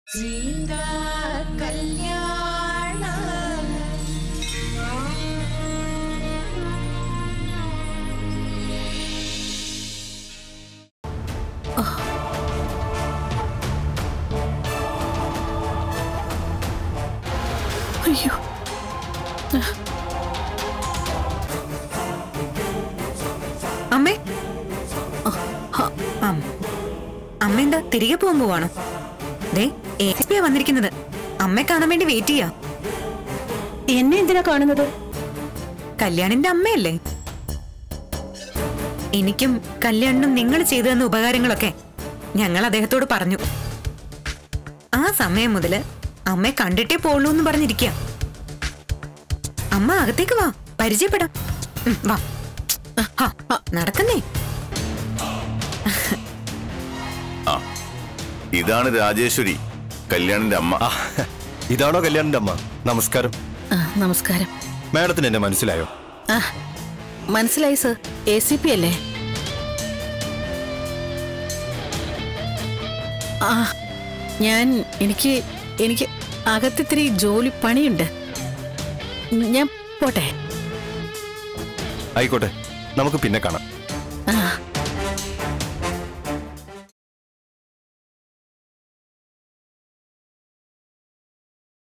സീതാ കല്യാണം അയ്യോ അമ്മേ അം. അമ്മ എന്താ തിരികെ പോകാൻ പോവാണോ ദേ എസ് പിയാ വന്നിരിക്കുന്നത് അമ്മയെ കാണാൻ വേണ്ടി വെയിറ്റ് ചെയ്യാ എന്നെ എന്തിനാ കാണുന്നത് കല്യാണിന്റെ അമ്മയല്ലേ എനിക്കും കല്യാണിനും നിങ്ങൾ ചെയ്തു തന്ന ഉപകാരങ്ങളൊക്കെ ഞങ്ങൾ അദ്ദേഹത്തോട് പറഞ്ഞു ആ സമയം മുതല് അമ്മയെ കണ്ടിട്ടേ പോളൂ എന്ന് പറഞ്ഞിരിക്കുക അമ്മ അകത്തേക്ക് വാ പരിചയപ്പെടാം ഉം, വാ ഹാ, നടക്കുന്നേ ഇതാണ് രാജേശ്വരി കല്യാണിന്റെ അമ്മ ആ, ഇതാണോ കല്യാണിന്റെ അമ്മ നമസ്കാരം ആ, നമസ്കാരം മാഡത്തിന് എന്നെ മനസ്സിലായോ ആ മനസ്സിലായി സർ എ സി പി അല്ലേ ആ ഞാൻ എനിക്ക് എനിക്ക് അകത്തിത്തിരി ജോലി പണിയുണ്ട് ഞാൻ പോട്ടെ ആയിക്കോട്ടെ നമുക്ക് പിന്നെ കാണാം ആ